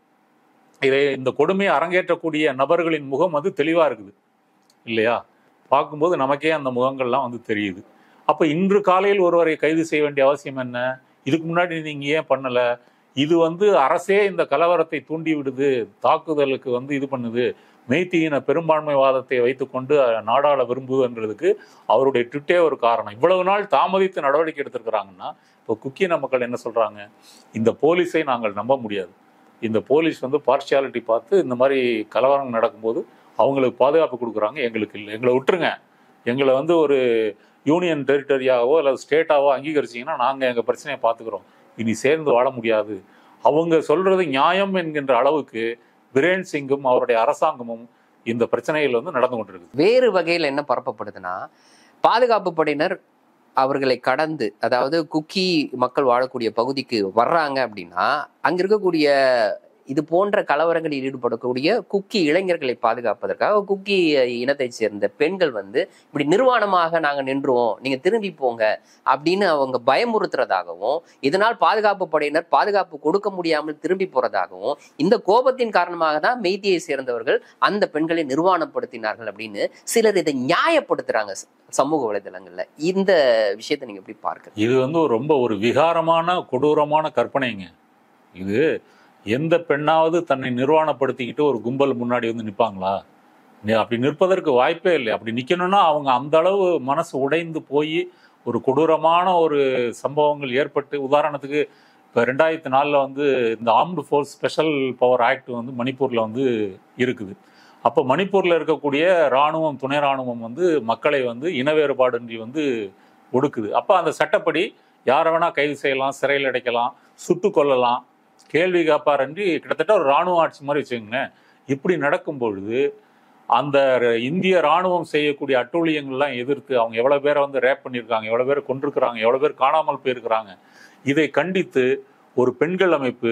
இதை இந்த கொடுமையை அரங்கேற்றக்கூடிய நபர்களின் முகம் வந்து தெளிவாக இருக்குது இல்லையா பார்க்கும்போது நமக்கே அந்த முகங்கள்லாம் வந்து தெரியுது அப்போ இன்று காலையில் ஒருவரை கைது செய்ய வேண்டிய அவசியம் என்ன இதுக்கு முன்னாடி நீங்கள் ஏன் பண்ணலை இது வந்து அரசே இந்த கலவரத்தை தூண்டி விடுது தாக்குதலுக்கு வந்து இது பண்ணுது மெய்த்தியின பெரும்பான்மைவாதத்தை வைத்துக்கொண்டு நாடாள விரும்புதுன்றதுக்கு அவருடைய ட்விட்டே ஒரு காரணம் இவ்வளவு நாள் தாமதித்து நடவடிக்கை எடுத்திருக்கிறாங்கன்னா இப்போ குக்கின மக்கள் என்ன சொல்றாங்க இந்த போலீஸை நாங்கள் நம்ப முடியாது இந்த போலீஸ் வந்து பார்ஷியாலிட்டி பார்த்து இந்த மாதிரி கலவரம் நடக்கும்போது அவங்களுக்கு பாதுகாப்பு கொடுக்குறாங்க எங்களுக்கு இல்லை எங்களை விட்டுருங்க எங்களை வந்து ஒரு யூனியன் டெரிட்டரியாவோ அல்லது ஸ்டேட்டாவோ அங்கீகரிச்சிங்கன்னா நாங்கள் எங்கள் பிரச்சனையை பார்த்துக்குறோம் இனி சேர்ந்து வாழ முடியாது அவங்க சொல்றது நியாயம் என்கின்ற அளவுக்கு பிரேன் சிங்கும் அவருடைய அரசாங்கமும் இந்த பிரச்சனைகள் வந்து நடந்து கொண்டிருக்கு வேறு வகையில் என்ன பரப்பப்படுதுன்னா பாதுகாப்பு படையினர் அவர்களை கடந்து அதாவது குக்கி மக்கள் வாழக்கூடிய பகுதிக்கு வர்றாங்க அப்படின்னா அங்க இருக்கக்கூடிய இது போன்ற கலவரங்களில் ஈடுபடக்கூடிய குக்கி இளைஞர்களை பாதுகாப்பதற்காக குக்கி இனத்தை சேர்ந்த பெண்கள் வந்து இப்படி நிர்வாணமாக நாங்க நின்றுவோம் நீங்க திரும்பி போங்க அப்படின்னு அவங்க பயமுறுத்துறதாகவும் இதனால் பாதுகாப்பு படையினர் பாதுகாப்பு கொடுக்க முடியாமல் திரும்பி போறதாகவும் இந்த கோபத்தின் காரணமாக தான் மெய்தியை சேர்ந்தவர்கள் அந்த பெண்களை நிர்வாணப்படுத்தினார்கள் அப்படின்னு சிலர் இதை நியாயப்படுத்துறாங்க ச- சமூக வலைதளங்கள்ல இந்த விஷயத்தை நீங்க எப்படி பார்க்க இது வந்து ஒரு ரொம்ப ஒரு விகாரமான கொடூரமான கற்பனைங்க இது எந்த பெண்ணாவது தன்னை நிர்வாணப்படுத்திக்கிட்டு ஒரு கும்பல் முன்னாடி வந்து நிற்பாங்களா அப்படி நிற்பதற்கு வாய்ப்பே இல்லை அப்படி நிற்கணும்னா அவங்க அந்த அளவு மனசு உடைந்து போய் ஒரு கொடூரமான ஒரு சம்பவங்கள் ஏற்பட்டு உதாரணத்துக்கு இப்போ ரெண்டாயிரத்தி நாலில் வந்து இந்த armed forces special power act வந்து மணிப்பூரில் வந்து இருக்குது அப்போ மணிப்பூரில் இருக்கக்கூடிய இராணுவம் துணை இராணுவம் வந்து மக்களை வந்து இன வேறுபாடின்றி வந்து ஒடுக்குது அப்போ அந்த சட்டப்படி யாரை வேணா கைது செய்யலாம் சிறையில் அடைக்கலாம் சுட்டு கொல்லலாம் கேள்வி கேட்பாரன்றி கிட்டத்தட்ட ஒரு இராணுவ ஆட்சி மாதிரி வச்சுக்கோங்களேன் இப்படி நடக்கும் பொழுது அந்த ர- இந்திய ராணுவம் செய்யக்கூடிய அட்டூழியங்கள்லாம் எதிர்த்து அவங்க எவ்வளோ பேரை வந்து ரேப் பண்ணியிருக்காங்க எவ்வளோ பேர் கொண்டிருக்கிறாங்க எவ்வளோ பேர் காணாமல் போயிருக்கிறாங்க இதை கண்டித்து ஒரு பெண்கள் அமைப்பு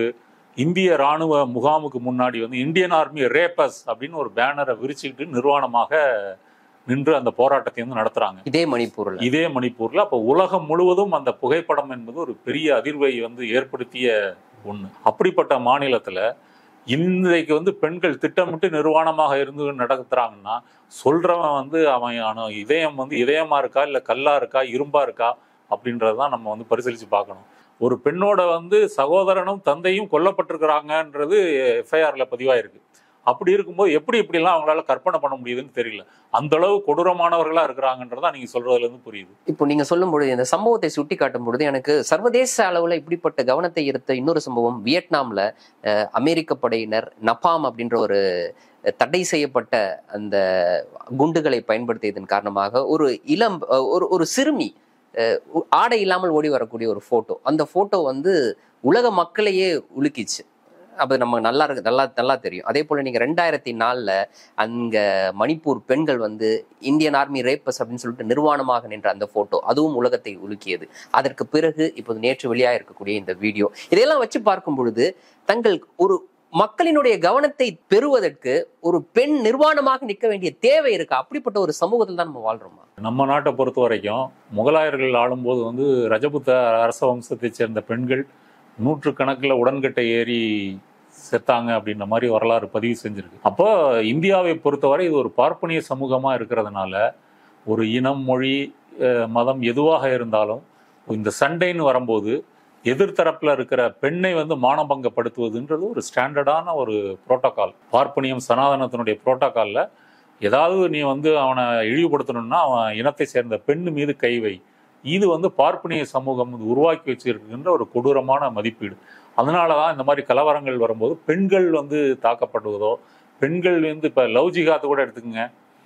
இந்திய ராணுவ முகாமுக்கு முன்னாடி வந்து இந்தியன் ஆர்மி ரேப்பஸ் அப்படின்னு ஒரு பேனரை விரிச்சுக்கிட்டு நிர்வாணமாக நின்று அந்த போராட்டத்தை வந்து நடத்துறாங்க இதே மணிப்பூர்ல இதே மணிப்பூர்ல அப்ப உலகம் முழுவதும் அந்த புகைப்படம் என்பது ஒரு பெரிய அதிர்வை வந்து ஏற்படுத்திய ஒண்ணு அப்படிப்பட்ட மாநிலத்துல இன்றைக்கு வந்து பெண்கள் திட்டமிட்டு நிர்வாணமாக இருந்து நடத்துறாங்கன்னா சொல்றவன் வந்து அவன் அவன் இதயம் வந்து இதயமா இருக்கா இல்ல கல்லா இருக்கா இரும்பா இருக்கா அப்படின்றதான் நம்ம வந்து பரிசீலிச்சு பார்க்கணும் ஒரு பெண்ணோட வந்து சகோதரனும் தந்தையும் கொல்லப்பட்டிருக்கிறாங்கன்றது எஃப்ஐஆர்ல பதிவாயிருக்கு அப்படி இருக்கும்போது எப்படி இப்படிலாம் அவங்களால கற்பனை பண்ண முடியுதுன்னு தெரியல அந்த அளவு கொடூரமானவர்களா இருக்கிறாங்கன்றதா நீங்க சொல்றதுல இருந்து புரியுது இப்போ நீங்க சொல்லும் பொழுது இந்த சம்பவத்தை சுட்டி காட்டும் பொழுது எனக்கு சர்வதேச அளவுல இப்படிப்பட்ட கவனத்தை ஈர்த்த இன்னொரு சம்பவம் வியட்நாம்ல அஹ், அமெரிக்க படையினர் நபாம் அப்படின்ற ஒரு அஹ், தடை செய்யப்பட்ட அந்த குண்டுகளை பயன்படுத்தியதன் காரணமாக ஒரு இளம் அஹ், ஒரு ஒரு சிறுமி அஹ், உ- ஆடை இல்லாமல் ஓடி வரக்கூடிய ஒரு போட்டோ அந்த போட்டோ வந்து உலக மக்களையே உலுக்கிச்சு அப்ப நம்ம நல்லா இருக்கு நல்லா நல்லா தெரியும் அதே போல நீங்க ரெண்டாயிரத்தி நாலுல அங்க மணிப்பூர் பெண்கள் வந்து இந்தியன் ஆர்மி ரேப்பஸ் அப்படின்னு சொல்லிட்டு நிர்வாணமாக நின்ற அந்த போட்டோ அதுவும் உலகத்தை உலுக்கியது அதற்கு பிறகு இப்போது நேற்று வெளியாக இருக்கக்கூடிய இந்த வீடியோ இதையெல்லாம் வச்சு பார்க்கும் பொழுது தங்கள் ஒரு மக்களினுடைய கவனத்தை பெறுவதற்கு ஒரு பெண் நிர்வாணமாக நிற்க வேண்டிய தேவை இருக்கு அப்படிப்பட்ட ஒரு சமூகத்தில் தான் நம்ம வாழ்றோமா நம்ம நாட்டை பொறுத்த வரைக்கும் முகலாயர்கள் ஆளும்போது வந்து ரஜபுத்த அரச வம்சத்தைச் சேர்ந்த பெண்கள் நூற்றுக்கணக்கில் உடன்கட்டை ஏறி செத்தாங்க அப்படின்ற மாதிரி வரலாறு பதிவு செஞ்சிருக்கு அப்போ இந்தியாவை பொறுத்தவரை இது ஒரு பார்ப்பனிய சமூகமாக இருக்கிறதுனால ஒரு இனம் மொழி அஹ், மதம் எதுவாக இருந்தாலும் இந்த சண்டைன்னு வரும்போது எதிர்த்தரப்புல இருக்கிற பெண்ணை வந்து மானபங்கப்படுத்துவதுன்றது ஒரு ஸ்டாண்டர்டான ஒரு புரோட்டோகால் பார்ப்பனியம் சனாதனத்தினுடைய புரோட்டோகால்ல ஏதாவது நீ வந்து அவனை இழிவுபடுத்தணும்னா அவன் இனத்தை சேர்ந்த பெண் மீது கை வை இது வந்து பார்ப்பனிய சமூகம் வந்து உருவாக்கி வச்சிருக்கின்ற ஒரு கொடூரமான மதிப்பீடு அதனால தான் இந்த மாதிரி கலவரங்கள் வரும்போது பெண்கள் வந்து தாக்கப்படுவதோ பெண்கள் வந்து இப்போ லவ் ஜிகாத்து கூட எடுத்துக்கோங்க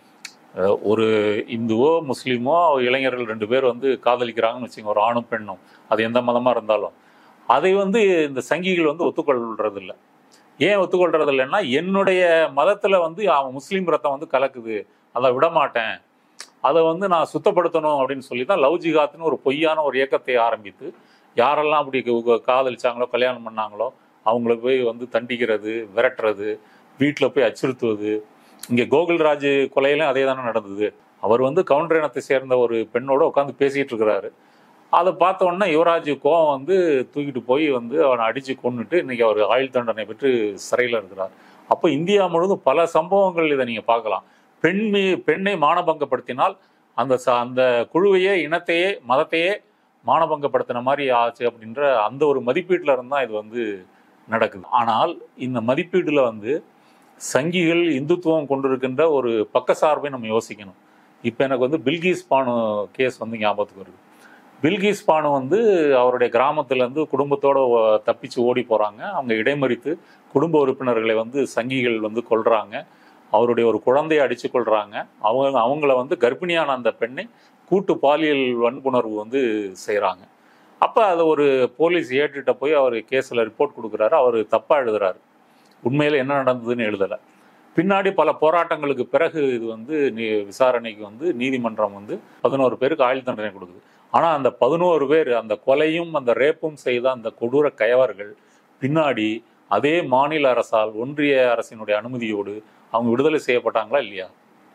அஹ் ஒரு இந்துவோ முஸ்லீமோ இளைஞர்கள் ரெண்டு பேர் வந்து காதலிக்கிறாங்கன்னு வச்சுங்க ஒரு ஆணும் பெண்ணும் அது எந்த மதமாக இருந்தாலும் அதை வந்து இந்த சங்கிகள் வந்து ஒத்துக்கொள்றது இல்ல ஏன் ஒத்துக்கொள்றது இல்லைன்னா என்னுடைய மதத்தில் வந்து அவன் முஸ்லீம் ரத்தம் வந்து கலக்குது அதை விட மாட்டேன் அதை வந்து நான் சுத்தப்படுத்தணும் அப்படின்னு சொல்லி தான் லவ் ஜிகாத்னு ஒரு பொய்யான ஒரு இயக்கத்தை ஆரம்பித்து யாரெல்லாம் அப்படி கு- காதலிச்சாங்களோ கல்யாணம் பண்ணாங்களோ அவங்கள போய் வந்து தண்டிக்கிறது விரட்டுறது வீட்டில் போய் அச்சுறுத்துவது இங்கே கோகுல்ராஜ் கொலையிலும் அதே தானே நடந்தது அவர் வந்து கவுண்டர் இனத்தை சேர்ந்த ஒரு பெண்ணோட உட்காந்து பேசிட்டு இருக்கிறாரு அதை பார்த்த உடனே யுவராஜ் கோவம் வந்து தூக்கிட்டு போய் வந்து அவனை அடிச்சு கொன்னுட்டு இன்னைக்கு அவர் ஆயுள் தண்டனை பெற்று சிறையில் இருக்கிறார் அப்போ இந்தியா முழுவதும் பல சம்பவங்கள் இதை நீங்க பார்க்கலாம் பெண் மீ பெண்ணை மானபங்கப்படுத்தினால் அந்த ச- அந்த குழுவையே இனத்தையே மதத்தையே மானபங்கப்படுத்தின மாதிரி ஆச்சு அப்படின்ற அந்த ஒரு மதிப்பீட்டில் இருந்தால் இது வந்து நடக்குது ஆனால் இந்த மதிப்பீடுல வந்து சங்கிகள் இந்துத்துவம் கொண்டிருக்கின்ற ஒரு பக்கசார்பை நம்ம யோசிக்கணும் இப்போ எனக்கு வந்து பில்கிஸ் பானு கேஸ் வந்து ஞாபகத்துக்கு வருது பில்கிஸ் பானு வந்து அவருடைய கிராமத்துலேருந்து குடும்பத்தோட ஓ- தப்பிச்சு ஓடி போகிறாங்க அவங்க இடைமறித்து குடும்ப உறுப்பினர்களை வந்து சங்கிகள் வந்து கொல்றாங்க அவருடைய ஒரு குழந்தையை அடிச்சு கொள்றாங்க அவங்க அவங்கள வந்து கர்ப்பிணியான அந்த பெண்ணை கூட்டு பாலியல் வன்புணர்வு வந்து செய்கிறாங்க அப்போ அதை ஒரு போலீஸ் ஏட்டுகிட்ட போய் அவர் கேஸில் ரிப்போர்ட் கொடுக்குறாரு அவர் தப்பாக எழுதுறாரு உண்மையில் என்ன நடந்ததுன்னு எழுதலை பின்னாடி பல போராட்டங்களுக்கு பிறகு இது வந்து நீ- விசாரணைக்கு வந்து நீதிமன்றம் வந்து பதினோரு பேருக்கு ஆயுள் தண்டனை கொடுக்குது ஆனால் அந்த பதினோரு பேர் அந்த கொலையும் அந்த ரேப்பும் செய்த அந்த கொடூர கயவர்கள் பின்னாடி அதே மாநில அரசால் ஒன்றிய அரசினுடைய அனுமதியோடு அவங்க விடுதலை செய்யப்பட்டாங்களா இல்லையா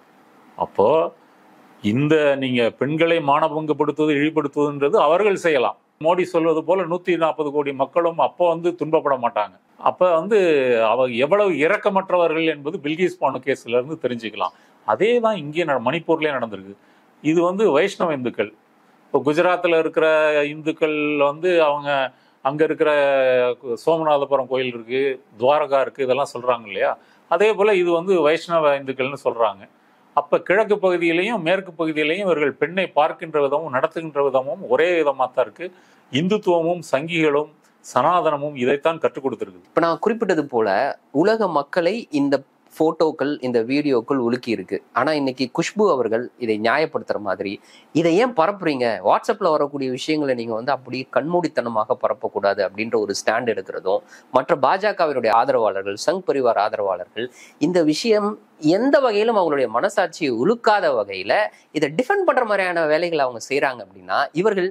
அப்போ இந்த நீங்க பெண்களை மானபங்கப்படுத்துவது இழிப்படுத்துவதுன்றது அவர்கள் செய்யலாம் மோடி சொல்வது போல நூத்தி நாற்பது கோடி மக்களும் அப்போ வந்து துன்பப்பட மாட்டாங்க அப்ப வந்து அவ எவ்வளவு இரக்கமற்றவர்கள் என்பது பில்கிஸ் பானு கேஸ்ல இருந்து தெரிஞ்சுக்கலாம் அதே தான் இங்கே நட- மணிப்பூர்லயே நடந்திருக்கு இது வந்து வைஷ்ணவ இந்துக்கள் இப்போ குஜராத்தில் இருக்கிற இந்துக்கள் வந்து அவங்க அங்க இருக்கிற சோமநாதபுரம் கோயில் இருக்கு துவாரகா இருக்கு இதெல்லாம் சொல்றாங்க இல்லையா அதே போல இது வந்து வைஷ்ணவ இந்துக்கள்னு சொல்றாங்க அப்ப கிழக்கு பகுதியிலையும் மேற்கு பகுதியிலையும் இவர்கள் பெண்ணை பார்க்கின்ற விதமும் நடத்துகின்ற விதமும் ஒரே விதமா தான் இருக்கு இந்துத்துவமும் சங்கிகளும் சனாதனமும் இதைத்தான் கற்றுக் கொடுத்திருக்கு இப்ப நான் குறிப்பிட்டது போல உலக மக்களை இந்த போட்டோக்கள் இந்த வீடியோக்கள் உலுக்கி இருக்கு ஆனா இன்னைக்கு குஷ்பு அவர்கள் இதை நியாயப்படுத்துற மாதிரி இதை ஏன் பரப்புறீங்க வாட்ஸ்அப்ல வரக்கூடிய விஷயங்களை நீங்க வந்து அப்படி கண்மூடித்தனமாக பரப்பக்கூடாது அப்படின்ற ஒரு ஸ்டாண்ட் எடுக்கிறதும் மற்ற பாஜகவினுடைய ஆதரவாளர்கள் சங் பரிவார் ஆதரவாளர்கள் இந்த விஷயம் எந்த வகையிலும் அவங்களுடைய மனசாட்சியை உலுக்காத வகையில இதை டிஃபெண்ட் பண்ற மாதிரியான வேலைகளை அவங்க செய்றாங்க அப்படின்னா இவர்கள்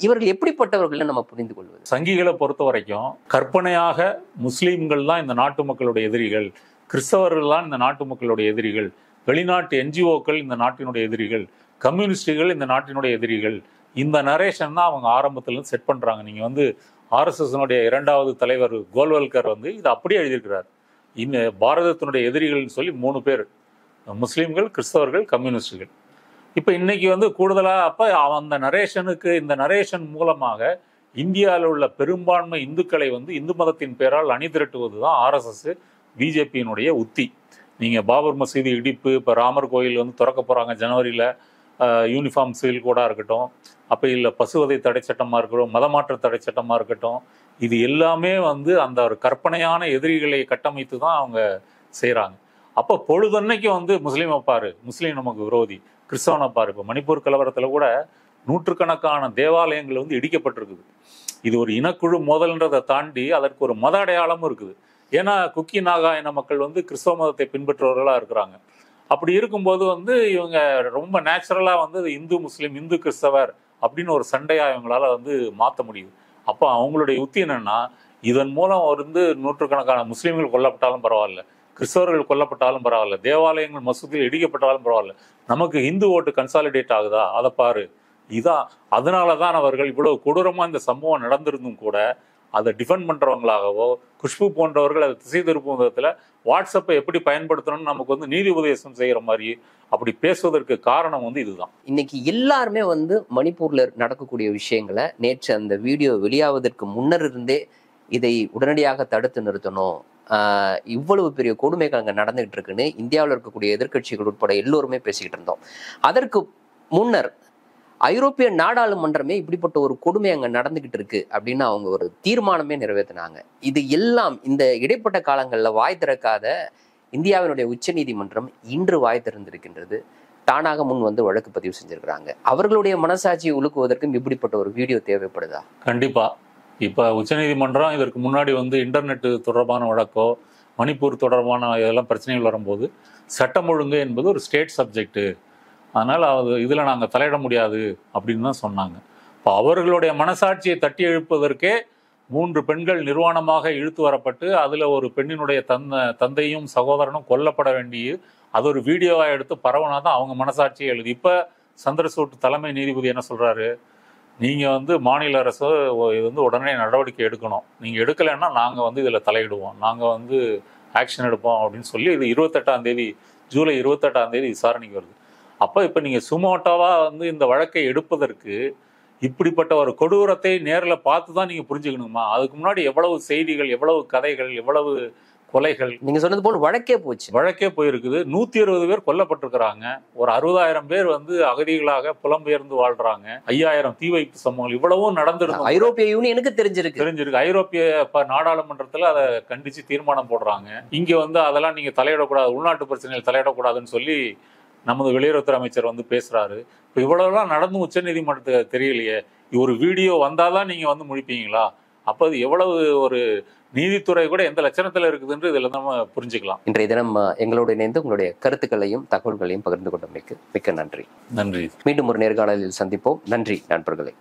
இவர்கள் எப்படிப்பட்டவர்கள் நம்ம புரிந்து கொள்வது சங்கிகளை பொறுத்த வரைக்கும் கற்பனையாக முஸ்லீம்கள் தான் இந்த நாட்டு மக்களுடைய எதிரிகள் கிறிஸ்தவர்கள் தான் இந்த நாட்டு மக்களுடைய எதிரிகள் வெளிநாட்டு என்ஜிஓக்கள் இந்த நாட்டினுடைய எதிரிகள் கம்யூனிஸ்டுகள் இந்த நாட்டினுடைய எதிரிகள் இந்த நரேஷன் தான் அவங்க ஆரம்பத்துல செட் பண்றாங்க நீங்க வந்து ஆர்எஸ்எஸ்னுடைய இரண்டாவது தலைவர் கோல்வல்கர் வந்து இது அப்படியே எழுதியிருக்கிறார் இந்த பாரதத்தினுடைய எதிரிகள்னு சொல்லி மூணு பேர் முஸ்லீம்கள் கிறிஸ்தவர்கள் கம்யூனிஸ்டுகள் இப்போ இன்னைக்கு வந்து கூடுதலா அப்ப அவன் அந்த நரேஷனுக்கு இந்த நரேஷன் மூலமாக இந்தியாவில் உள்ள பெரும்பான்மை இந்துக்களை வந்து இந்து மதத்தின் பெயரால் அணிதிரட்டுவது தான் ஆர்எஸ்எஸ் பிஜேபியினுடைய உத்தி நீங்க பாபர் மசீதி இடிப்பு இப்போ ராமர் கோயில் வந்து திறக்க போறாங்க ஜனவரியில யூனிஃபார்ம் சிவில் கோடா இருக்கட்டும் அப்போ இல்லை பசுவதை தடை சட்டமா இருக்கட்டும் மதமாற்ற தடை சட்டமா இருக்கட்டும் இது எல்லாமே வந்து அந்த ஒரு கற்பனையான எதிரிகளை கட்டமைத்து தான் அவங்க செய்றாங்க அப்போ பொழுதன்னைக்கு வந்து முஸ்லீமை பாரு முஸ்லீம் நமக்கு விரோதி கிறிஸ்தவனை பாரு இப்போ மணிப்பூர் கலவரத்துல கூட நூற்றுக்கணக்கான தேவாலயங்கள் வந்து இடிக்கப்பட்டிருக்குது இது ஒரு இனக்குழு மோதல்ன்றதை தாண்டி அதற்கு ஒரு மத அடையாளமும் இருக்குது ஏன்னா குக்கி நாகா இன மக்கள் வந்து கிறிஸ்தவ மதத்தை பின்பற்றுபவர்களா இருக்கிறாங்க அப்படி இருக்கும்போது வந்து இவங்க ரொம்ப நேச்சுரலா வந்து இது இந்து முஸ்லீம் இந்து கிறிஸ்தவர் அப்படின்னு ஒரு சண்டையா இவங்களால வந்து மாற்ற முடியுது அப்போ அவங்களுடைய யுக்தி என்னன்னா இதன் மூலம் வந்து நூற்றுக்கணக்கான முஸ்லீம்கள் கொல்லப்பட்டாலும் பரவாயில்ல கிறிஸ்தவர்கள் கொல்லப்பட்டாலும் பரவாயில்ல தேவாலயங்கள் மசூதியில் இடிக்கப்பட்டாலும் பரவாயில்ல நமக்கு இந்து ஓட்டு கன்சாலிடேட் ஆகுதா அதை பாரு இதான் அதனால தான் அவர்கள் இவ்வளவு கொடூரமா இந்த சம்பவம் நடந்திருந்தும் கூட அதை டிஃபெண்ட் பண்றவங்களாகவோ குஷ்பு போன்றவர்கள் அதை திசை திருப்பும் விதத்துல வாட்ஸ்அப்பை எப்படி பயன்படுத்தணும்னு நமக்கு வந்து நீதி உபதேசம் செய்யற மாதிரி அப்படி பேசுவதற்கு காரணம் வந்து இதுதான் இன்னைக்கு எல்லாருமே வந்து மணிப்பூர்ல நடக்கக்கூடிய விஷயங்களை நேற்று அந்த வீடியோ வெளியாவதற்கு முன்னர் இருந்தே இதை உடனடியாக தடுத்து நிறுத்தணும் ஆஹ் இவ்வளவு பெரிய கொடுமைகள் அங்க நடந்துகிட்டு இருக்குன்னு இந்தியாவில் இருக்கக்கூடிய எதிர்க்கட்சிகள் உட்பட எல்லோருமே பேசிக்கிட்டு இருந்தோம் அதற்கு முன்னர் ஐரோப்பிய நாடாளுமன்றமே இப்படிப்பட்ட ஒரு கொடுமை அங்க நடந்துகிட்டு இருக்கு அப்படின்னு அவங்க ஒரு தீர்மானமே நிறைவேற்றினாங்க இது எல்லாம் இந்த இடைப்பட்ட காலங்களில் வாய் திறக்காத இந்தியாவினுடைய உச்சநீதிமன்றம் இன்று வாய் திறந்திருக்கின்றது தானாக முன் வந்து வழக்கு பதிவு செஞ்சிருக்கிறாங்க அவர்களுடைய மனசாட்சியை உலுக்குவதற்கும் இப்படிப்பட்ட ஒரு வீடியோ தேவைப்படுதா கண்டிப்பா இப்ப உச்சநீதிமன்றம் இதற்கு முன்னாடி வந்து இன்டர்நெட் தொடர்பான வழக்கோ மணிப்பூர் தொடர்பான இதெல்லாம் பிரச்சனைகள் வரும்போது சட்டம் ஒழுங்கு என்பது ஒரு ஸ்டேட் சப்ஜெக்ட் அதனால அது இதுல நாங்க தலையிட முடியாது அப்படின்னு தான் சொன்னாங்க இப்போ அவர்களுடைய மனசாட்சியை தட்டி எழுப்பதற்கே மூன்று பெண்கள் நிர்வாணமாக இழுத்து வரப்பட்டு அதுல ஒரு பெண்ணினுடைய தந்த தந்தையும் சகோதரனும் கொல்லப்பட வேண்டிய அது ஒரு வீடியோவா எடுத்து பரவனா தான் அவங்க மனசாட்சியை எழுது இப்ப சந்திரசூட் தலைமை நீதிபதி என்ன சொல்றாரு நீங்க வந்து மாநில அரசு ஒ- இது வந்து உடனே நடவடிக்கை எடுக்கணும் நீங்க எடுக்கலைன்னா நாங்க வந்து இதுல தலையிடுவோம் நாங்க வந்து ஆக்ஷன் எடுப்போம் அப்படின்னு சொல்லி இது இருபத்தெட்டாம் தேதி ஜூலை இருபத்தெட்டாம் தேதி விசாரணைக்கு வருது அப்ப இப்ப நீங்க சுமோட்டோவா வந்து இந்த வழக்கை எடுப்பதற்கு இப்படிப்பட்ட ஒரு கொடூரத்தை நேர்ல பார்த்து தான் நீங்க புரிஞ்சுக்கணுமா அதுக்கு முன்னாடி எவ்வளவு செய்திகள் எவ்வளவு கதைகள் எவ்வளவு கொலைகள் நீங்க சொன்னது போல் வழக்கே போச்சு வழக்கே போயிருக்குது நூத்தி அறுபது பேர் கொல்லப்பட்டிருக்கிறாங்க ஒரு அறுபதாயிரம் பேர் வந்து அகதிகளாக புலம்பெயர்ந்து வாழ்றாங்க ஐயாயிரம் தீ வைப்பு சம்பவங்கள் இவ்வளவும் நடந்திருக்கும் ஐரோப்பிய யூனியனுக்கு தெரிஞ்சிருக்கு தெரிஞ்சிருக்கு ஐரோப்பிய ப- நாடாளுமன்றத்துல அதை கண்டிச்சு தீர்மானம் போடுறாங்க இங்க வந்து அதெல்லாம் நீங்க தலையிடக்கூடாது உள்நாட்டு பிரச்சனைகள் தலையிடக்கூடாதுன்னு சொல்லி நமது வெளியுறவுத்துறை அமைச்சர் வந்து பேசுறாரு இப்போ இவ்வளவுலாம் நடந்து உச்சநீதிமன்றத்துக்கு தெரியலையே ஒரு வீடியோ வந்தாதான் நீங்க வந்து முடிப்பீங்களா அப்ப அது எவ்வளவு ஒரு நீதித்துறை கூட எந்த லட்சணத்துல இருக்குதுன்னு இதுல நம்ம புரிஞ்சுக்கலாம் இன்றைய தினம் அஹ், எங்களோடு இணைந்து உங்களுடைய கருத்துக்களையும் தகவல்களையும் பகிர்ந்து கொண்டமைக்கு மிக்க நன்றி நன்றி மீண்டும் ஒரு நேர்காணலில் சந்திப்போம் நன்றி நண்பர்களே